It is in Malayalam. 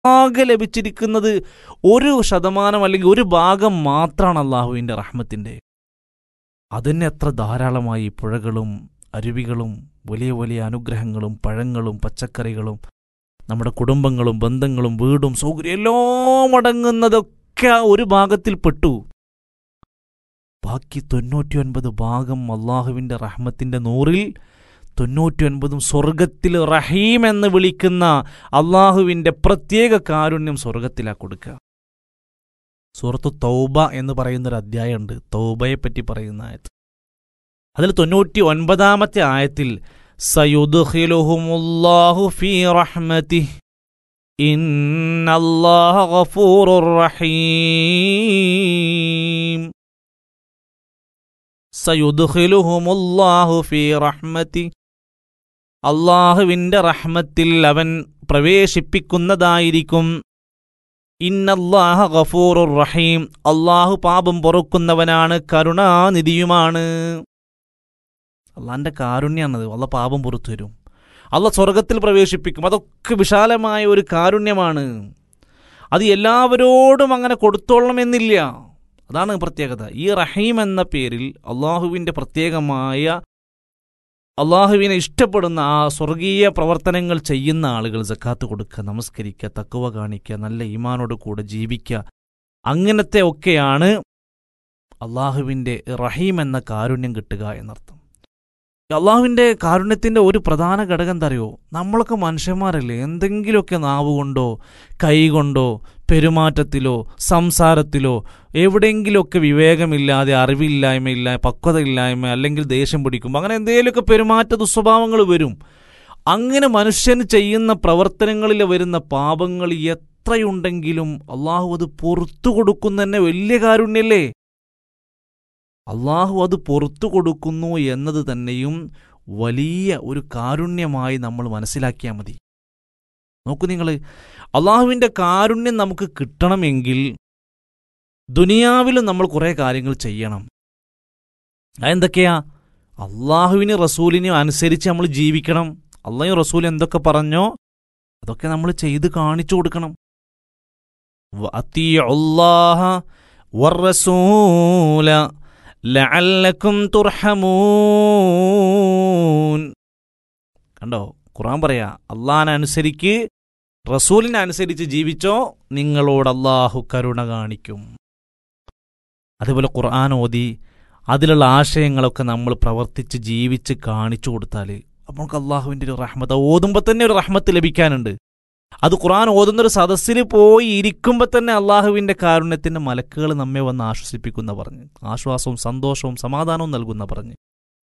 ആകെ ലഭിച്ചിരിക്കുന്നത് ഒരു ശതമാനം അല്ലെങ്കിൽ ഒരു ഭാഗം മാത്രമാണ് അള്ളാഹുവിൻ്റെ റഹ്മത്തിൻ്റെ അതിന് എത്ര ധാരാളമായി പുഴകളും അരുവികളും വലിയ വലിയ അനുഗ്രഹങ്ങളും പഴങ്ങളും പച്ചക്കറികളും നമ്മുടെ കുടുംബങ്ങളും ബന്ധങ്ങളും വീടും സൗകര്യം എല്ലാം അടങ്ങുന്നതൊക്കെ ആ ഒരു ഭാഗത്തിൽ പെട്ടു ബാക്കി തൊണ്ണൂറ്റി ഒൻപത് ഭാഗം അള്ളാഹുവിൻ്റെ റഹ്മത്തിൻ്റെ നൂറിൽ തൊണ്ണൂറ്റി ഒൻപതും സ്വർഗത്തിൽ റഹീം എന്ന് വിളിക്കുന്ന അള്ളാഹുവിൻ്റെ പ്രത്യേക കാരുണ്യം സ്വർഗത്തിലാ കൊടുക്കുക സൂറത്ത് തൗബ എന്ന് പറയുന്നൊരു അധ്യായമുണ്ട് തൗബയെ പറ്റി പറയുന്ന ആയത്ത് അതിൽ തൊണ്ണൂറ്റി ഒൻപതാമത്തെ ആയത്തിൽ സയുദ്ഖിലുഹുമുല്ലാഹു ഫീ റഹ്മതി ഇന്നല്ലാഹ ഗഫൂറുർ റഹീം സയുദ്ഖിലുഹുമുല്ലാഹു ഫീ റഹ്മതി അള്ളാഹുവിൻ്റെ റഹ്മത്തിൽ അവൻ പ്രവേശിപ്പിക്കുന്നതായിരിക്കും ഇന്നല്ലാഹ ഗഫൂറുർ റഹീം അള്ളാഹു പാപം പൊറുക്കുന്നവനാണ് കരുണാനിധിയുമാണ് അള്ളാഹിൻ്റെ കാരുണ്യാണത് അള്ള പാപം പുറത്തു വരും അള്ള സ്വർഗത്തിൽ പ്രവേശിപ്പിക്കും അതൊക്കെ വിശാലമായ ഒരു കാരുണ്യമാണ് അത് എല്ലാവരോടും അങ്ങനെ കൊടുത്തോളണമെന്നില്ല അതാണ് പ്രത്യേകത ഈ റഹീം എന്ന പേരിൽ അള്ളാഹുവിൻ്റെ പ്രത്യേകമായ അള്ളാഹുവിനെ ഇഷ്ടപ്പെടുന്ന ആ സ്വർഗീയ പ്രവർത്തനങ്ങൾ ചെയ്യുന്ന ആളുകൾ സക്കാത്ത് കൊടുക്കുക നമസ്കരിക്കുക തക്കുവ കാണിക്കുക നല്ല ഈമാനോട് കൂടെ ജീവിക്കുക അങ്ങനത്തെ ഒക്കെയാണ് അള്ളാഹുവിൻ്റെ റഹീം എന്ന കാരുണ്യം കിട്ടുക എന്നർത്ഥം അള്ളാഹുവിൻ്റെ കാരുണ്യത്തിൻ്റെ ഒരു പ്രധാന ഘടകം എന്താ അറിയോ നമ്മളൊക്കെ മനുഷ്യന്മാരല്ലേ എന്തെങ്കിലുമൊക്കെ നാവ് കൊണ്ടോ കൈ കൊണ്ടോ പെരുമാറ്റത്തിലോ സംസാരത്തിലോ എവിടെയെങ്കിലുമൊക്കെ വിവേകമില്ലാതെ അറിവില്ലായ്മയില്ല പക്വതയില്ലായ്മ അല്ലെങ്കിൽ ദേഷ്യം പിടിക്കുമ്പോൾ അങ്ങനെ എന്തെങ്കിലുമൊക്കെ പെരുമാറ്റ ദുസ്വഭാവങ്ങൾ വരും അങ്ങനെ മനുഷ്യൻ ചെയ്യുന്ന പ്രവർത്തനങ്ങളിൽ വരുന്ന പാപങ്ങൾ എത്രയുണ്ടെങ്കിലും അള്ളാഹു അത് പുറത്തു കൊടുക്കുന്ന തന്നെ വലിയ കാരുണ്യല്ലേ അള്ളാഹു അത് പുറത്തു കൊടുക്കുന്നു എന്നത് തന്നെയും വലിയ ഒരു കാരുണ്യമായി നമ്മൾ മനസ്സിലാക്കിയാൽ മതി നോക്കൂ നിങ്ങൾ അള്ളാഹുവിൻ്റെ കാരുണ്യം നമുക്ക് കിട്ടണമെങ്കിൽ ദുനിയാവിലും നമ്മൾ കുറേ കാര്യങ്ങൾ ചെയ്യണം അതെന്തൊക്കെയാ അള്ളാഹുവിന് റസൂലിനെ അനുസരിച്ച് നമ്മൾ ജീവിക്കണം അള്ളാഹു റസൂൽ എന്തൊക്കെ പറഞ്ഞോ അതൊക്കെ നമ്മൾ ചെയ്ത് കാണിച്ചു കൊടുക്കണം ലഅല്ലക്കും തുർഹമൂൻ കണ്ടോ ഖുറാൻ പറയാ അള്ളാഹിനനുസരിക്ക് റസൂലിനനുസരിച്ച് ജീവിച്ചോ നിങ്ങളോട് അള്ളാഹു കരുണ കാണിക്കും അതേപോലെ ഖുർആൻ ഓതി അതിലുള്ള ആശയങ്ങളൊക്കെ നമ്മൾ പ്രവർത്തിച്ച് ജീവിച്ച് കാണിച്ചു കൊടുത്താൽ അപ്പോൾ നമുക്ക് അള്ളാഹുവിൻ്റെ ഒരു റഹ്മത്ത് ഓതുമ്പോൾ തന്നെ ഒരു റഹ്മത്ത് ലഭിക്കാനുണ്ട് അത് ഖുർആൻ ഓതുന്നൊരു സദസ്സിൽ പോയി ഇരിക്കുമ്പോൾ തന്നെ അള്ളാഹുവിൻ്റെ കാരുണ്യത്തിൻ്റെ മലക്കുകൾ നമ്മെ വന്ന് ആശ്വസിപ്പിക്കുന്ന പറഞ്ഞ് ആശ്വാസവും സന്തോഷവും സമാധാനവും നൽകുന്ന പറഞ്ഞ്